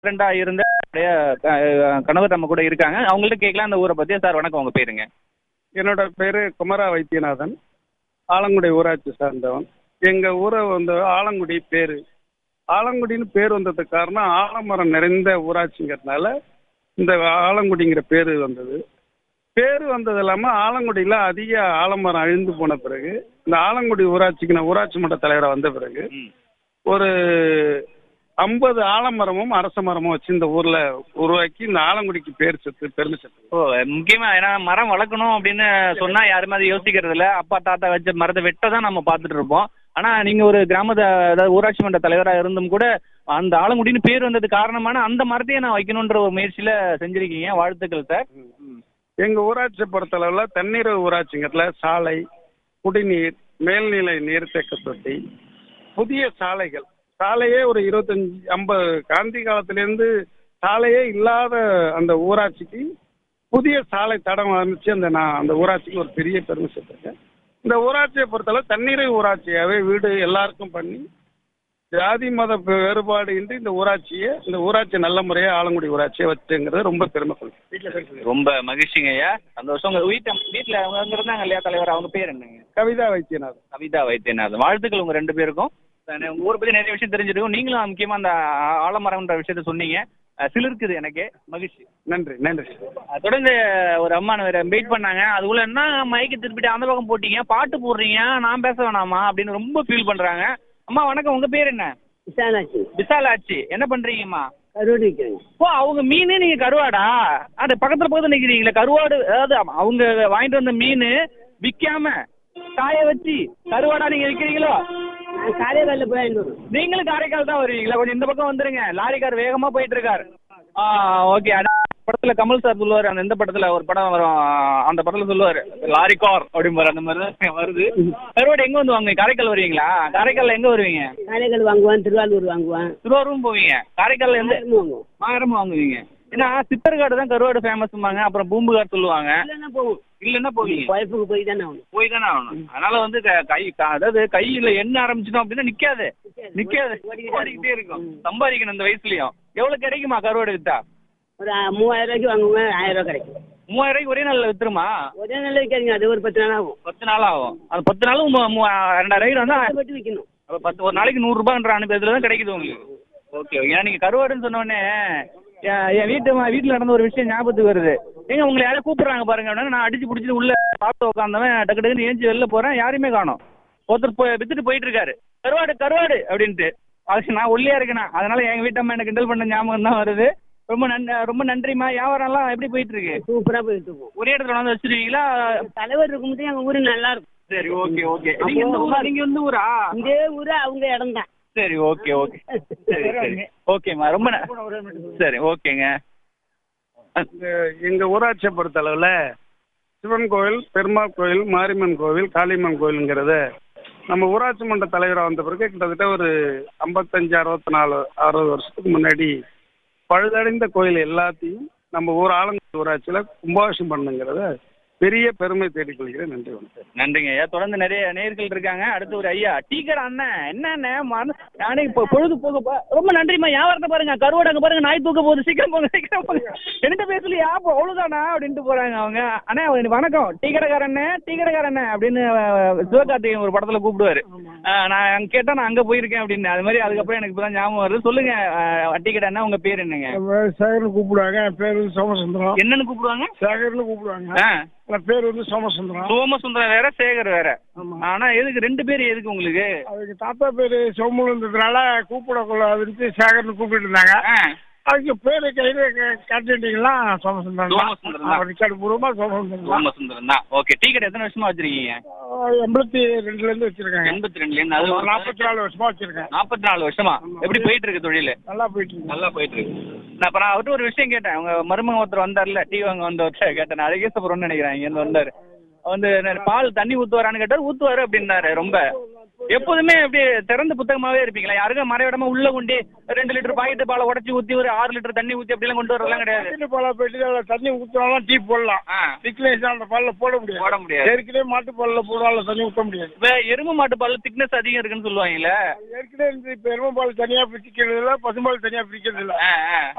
ஃப்ரெண்டா இருந்த என்னுடைய க- கணவர் நம்ம கூட இருக்காங்க அவங்கள்ட்ட கேட்கலாம் அந்த ஊரை பத்தி சார் வணக்கம் உங்க பேருங்க என்னோட பேர் குமரா வைத்தியநாதன் ஆலங்குடி ஊராட்சி சார்ந்தவன் எங்கள் ஊரை வந்து ஆலங்குடி பேர் ஆலங்குடின்னு பேர் வந்ததுக்கு காரணம் ஆலமரம் நிறைந்த ஊராட்சிங்கிறதுனால இந்த ஆலங்குடிங்கிற பேர் வந்தது பேர் வந்தது இல்லாமல் ஆலங்குடியில் அதிக ஆலமரம் அழிந்து போன பிறகு இந்த ஆலங்குடி ஊராட்சிக்கு நான் ஊராட்சி மன்ற தலைவராக வந்த பிறகு ம். ஒரு ஐம்பது ஆலமரமும் அரச மரமும் வச்சு இந்த ஊரில் உருவாக்கி இந்த ஆலங்குடிக்கு பேர் செத்து பெருமை செத்து ஓ முக்கியமா ஏன்னா மரம் வளர்க்கணும் அப்படின்னு சொன்னா யாருமே அதை யோசிக்கிறது இல்ல அப்பா தாத்தா வச்ச மரத்தை வெட்ட தான் நம்ம பார்த்துட்டு இருப்போம் ஆனா நீங்க ஒரு கிராம அதாவது ஊராட்சி மன்ற தலைவரா இருந்தும் கூட அந்த ஆலங்குடின்னு பேர் வந்தது காரணமான அந்த மரத்தையே நான் வைக்கணுன்ற ஒரு முயற்சியில செஞ்சிருக்கீங்க வாழ்த்துக்கள் சார் எங்க ஊராட்சியை பொறுத்தளவில் தண்ணீர் ஊராட்சிங்கிறதுல சாலை குடிநீர் மேல்நிலை நீர்த்தேக்க தொட்டி புதிய சாலைகள் சாலையே ஒரு இருபத்தஞ்சி ஐம்பது காந்தி காலத்திலேருந்து சாலையே இல்லாத அந்த ஊராட்சிக்கு புதிய சாலை தடம் அமைச்சு அந்த நான் அந்த ஊராட்சிக்கு ஒரு பெரிய பெருமை சேர்த்துருக்கேன் இந்த ஊராட்சியை பொறுத்தளவு தண்ணீரை ஊராட்சியாகவே வீடு எல்லாருக்கும் பண்ணி ஜாதி மத வேறுபாடு இன்றி இந்த ஊராட்சியை இந்த ஊராட்சி நல்ல முறையாக ஆலங்குடி ஊராட்சியை வச்சுங்கிறது ரொம்ப பெருமை கொள்கிறேன் ரொம்ப மகிழ்ச்சிங்க ஐயா சந்தோஷம் உங்க வீட்டு வீட்டுல அவங்க அங்க இருந்தாங்க இல்லையா தலைவர் அவங்க பேர் என்னங்க கவிதா வைத்தியநாதன் கவிதா வைத்தியநாதன் வாழ்த்துக்கள் உங்க ரெண்டு பேருக்கும் அஹ் உங்க ஊரை பத்தி நிறைய விஷயம் தெரிஞ்சிருக்கும் நீங்களும் முக்கியமா அந்த ஆ- ஆலமரம்ன்ற விஷயத்த சொன்னீங்க அஹ் சிலிர்க்குது எனக்கு மகிழ்ச்சி நன்றி நன்றி அஹ் தொடர்ந்து ஒரு அம்மா வேற வெயிட் பண்ணாங்க அதுக்குள்ள என்ன மைக்கு திருப்பிட்டு அந்த பக்கம் போட்டீங்க பாட்டு போடுறீங்க நான் பேச வேணாமா அப்படின்னு ரொம்ப ஃபீல் பண்றாங்க அம்மா வணக்கம் உங்க பேர் என்ன விசாலாட்சி விசாலாட்சி என்ன பண்றீங்கம்மா கருவாடு விற்கிறேங்க ஓ அவங்க மீன் நீங்க கருவாடா அது பக்கத்துல பக்கத்துல நிக்கிறீங்களே கருவாடு அதாவது அவங்க வாங்கிட்டு வந்த மீன் விக்காம காய வச்சு கருவாடா நீங்க விக்கிறீங்களோ நான் காரைக்காலில் போய் வாங்கிட்டு வருவேன் நீங்களும் காரைக்கால் தான் வருவீங்களா கொஞ்சம் இந்த பக்கம் வந்துருங்க லாரிக்கார் வேகமா போயிட்டு இருக்காரு ஆ ஓகே படத்துல கமல் சார் சொல்லுவாரு அந்த இந்த படத்துல ஒரு படம் வரும் அந்த படத்துல சொல்லுவாரு லாரி கார் அப்படிம்பாரு அந்த மாதிரி தான் வருது கருவாடு எங்க வந்து வாங்குவீங்க காரைக்கால் வருவீங்களா காரைக்கால்ல எங்க வருவீங்க காரைக்கால் வாங்குவான் திருவாரூர் வாங்குவான் திருவாரூரும் போவீங்க காரைக்கால்ல எந்த எல்லாருமே வாங்குவோம் மாகரமும் வாங்குவீங்க ஏன்னா சித்தர்காடு தான் கருவாடு ஃபேமஸ்ம்பாங்க அப்புறம் பூம்புகார் சொல்லுவாங்க இல்லைன்னா போவோம் இல்லைன்னா போவீங்க குழப்புக்கு போய் தானே ஆகணும் போய் தானே ஆகணும் அதனால வந்து க- கை க- அதாவது கையில எண்ண ஆரம்பிச்சிட்டோம் அப்படின்னா நிக்காது நிக்காது ஓடிக்கிட்டே இருக்கும் சம்பாதிக்கணும் இந்த வயசுலயும் எவ்வளவு கிடைக்குமா கருவாடு வித்தா ஒரு ஆ, மூவாயிரம் ரூபாய்க்கு வாங்குவேன் ஆயிரம் ரூபாய் கிடைக்கும் மூவாயிரம் ரூபாய்க்கு ஒரே நாள்ல வித்துருமா ஒரே நாள் விற்காதீங்க அது ஒரு பத்து நாள் ஆகும் பத்து நாள் ஆகும் அது பத்து நாளும் மூ- மூ- ரெண்டாயிரம் ரூபாய்க்கு வந்தா பட்டு விற்கணும் அப்ப பத்து ஒரு நாளைக்கு நூறு ரூபாய்ன்ற அனுப்பி தான் கிடைக்குது உங்களுக்கு ஓகே ஓகே ஏன்னா நீங்க கருவாடுன்னு சொன்ன உடனே என் என் வீட்டு வீட்டில் நடந்த ஒரு விஷயம் ஞாபகத்துக்கு வருது ஏங்க உங்களை யாரும் கூப்பிடுறாங்க பாருங்க அப்படின்னா நான் அடிச்சு பிடிச்சிட்டு உள்ள பார்த்து உட்காந்தவன் டக்கு டக்குன்னு ஏஞ்சி வெளில போறேன் யாரையுமே காணோம் ஒருத்தர் போய் வித்துட்டு போயிட்டு இருக்காரு கருவாடு கருவாடு அப்படின்ட்டு அது நான் ஒல்லியா இருக்கேனா அதனால எங்க வீட்டம்மா எனக்கு கிண்டல் பண்ண ஞாபகம் தான் வருது ரொம்ப நன் ரொம்ப நன்றிம்மா வியாபாரம்லாம் எப்படி போயிட்டு இருக்கு சூப்பராக போயிட்டு இருக்கும் ஒரே இடத்துல வந்து வச்சிருக்கீங்களா தலைவர் இருக்கும்போது எங்கள் ஊர் நல்லா இருக்கும் சரி ஓகே ஓகே நீங்க எந்த ஊரா நீங்க வந்து ஊரா இதே ஊர் அவங்க இடம் தான் சரி ஓகே ஓகே சரி சரி ஓகேம்மா ரொம்ப ந- சரி ஓகேங்க இங்க எங்க ஊராட்சியை பொறுத்தளவில் சிவன் கோவில் பெருமாள் கோவில் மாரியம்மன் கோவில் காளியம்மன் கோவிலுங்கிறத நம்ம ஊராட்சி மன்ற தலைவராக வந்த பிறகு கிட்டத்தட்ட ஒரு ஐம்பத்தஞ்சு அறுபத்தி நாலு அறுபது வருஷத்துக்கு முன்னாடி பழுதடைந்த கோயில் எல்லாத்தையும் நம்ம ஊர் ஆலங்குடி ஊராட்சியில் கும்பாபிஷேகம் பண்ணுங்கிறத பெரிய பெருமை தேடிக் கொள்கிறேன் நன்றி வணக்கம் நன்றிங்க ஐயா தொடர்ந்து நிறைய நேர்கள் இருக்காங்க அடுத்து ஒரு ஐயா டீ கடை அண்ணன் என்ன அண்ணன் மறந்து நானே இப்போ பொழுது போக பா- ரொம்ப நன்றிம்மா வியாபாரத்தை பாருங்க கருவாடு அங்க பாருங்க நாய் தூக்க போகுது சீக்கிரம் போங்க சீக்கிரம் போங்க என்கிட்ட பேசலையா அப்போ அவ்வளவுதானா அப்படின்ட்டு போறாங்க அவங்க அண்ணா வணக்கம் டீ கடைக்காரண்ணே டீ கடைக்காரண்ணே அப்படின்னு அஹ், சிவகார்த்திகேயன் ஒரு படத்துல கூப்பிடுவாரு அஹ், நான் அங்க கேட்டா நான் அங்க போயிருக்கேன் அப்படின்னு அது மாதிரி அதுக்கப்புறம் எனக்கு இப்பதான் ஞாபகம் வருது சொல்லுங்க அஹ், டீ கடை அண்ணா உங்க பேர் என்னங்க சேகர்னு கூப்பிடுவாங்க என் பேர் வந்து சோமசுந்தரம் என்னன்னு கூப்பிடுவாங்க சேகர்னு கூப்பிடுவாங்க ஆ என் பேர் வந்து சோமசுந்தரம் சோமசுந்தரம் வேற சேகர் வேற ஆமா. ஆனா எதுக்கு ரெண்டு பேர் எதுக்கு உங்களுக்கு அதுக்கு தாத்தா பேர் சோமுன்றதுனால கூப்பிடக்கூடாதுன்ட்டு சேகர்னு கூப்பிட்டு இருந்தாங்க ஆ, அதுக்கு பேரு கையில காட்டிட்டீங்களா சோமசுந்தரம் சோமசுந்தரம் தான். ரிக்கார்டு பூர்வமா சோமசுந்தரம் தான். சோமசுந்தரம் தான் ஓகே டீ கடை எத்தனை வருஷமா வச்சிருக்கீங்க ஆஹ் எண்பத்தி ரெண்டுல இருந்து வச்சிருக்காங்க எண்பத்தி ரெண்டுல இருந்து அது நாற்பத்தி நாலு வருஷமா வச்சிருக்கேன் நாற்பத்தி நாலு வருஷமா எப்படி போயிட்டு இருக்கு தொழில் நல்லா போயிட்டு இருக்கு நல்லா போயிட்டு இருக்கு நான் அப்புறம் அவர்கிட்ட ஒரு விஷயம் கேட்டேன் உங்க மருமகன் ஒருத்தர் வந்தார்ல டீ வாங்க வந்தவர்கிட்ட கேட்டேன் நான் அழகேசபுரம்னு நினைக்கிறேன் இங்க இருந்து வந்தாரு வந்து என்ன பால் தண்ணி ஊத்துவாரான்னு கேட்டார் ஊத்துவாரு அப்படின்னாரு ரொம்ப எப்போதுமே அப்படியே திறந்த புத்தகமாவே இருப்பீங்களா யாருக்கும் மறைவிடமா உள்ள கொண்டு ரெண்டு லிட்டர் பாக்கெட் பாலை உடச்சி ஊத்தி ஒரு ஆறு லிட்டர் தண்ணி ஊத்தி அப்படிலாம் கொண்டு வரலாம் கிடையாது பாக்கெட் பாலை போயிட்டு அதில் தண்ணி ஊற்றினாலும் டீ போடலாம் ஆ. திக்னஸ் அந்த பாலில் போட முடியாது போட முடியாது. ஏற்கனவே மாட்டு பாலில் போடுறால தண்ணி ஊற்ற முடியாது இப்ப எருமை மாட்டு பால் திக்னஸ் அதிகம் இருக்குன்னு சொல்லுவாங்கல்ல ஏற்கனவே இந்த இப்போ எருமை பால் தனியாக பிரிக்கிறது இல்லை பசும்பால் தனியாக பிரிக்கிறது இல்லை ஆ, ஆ.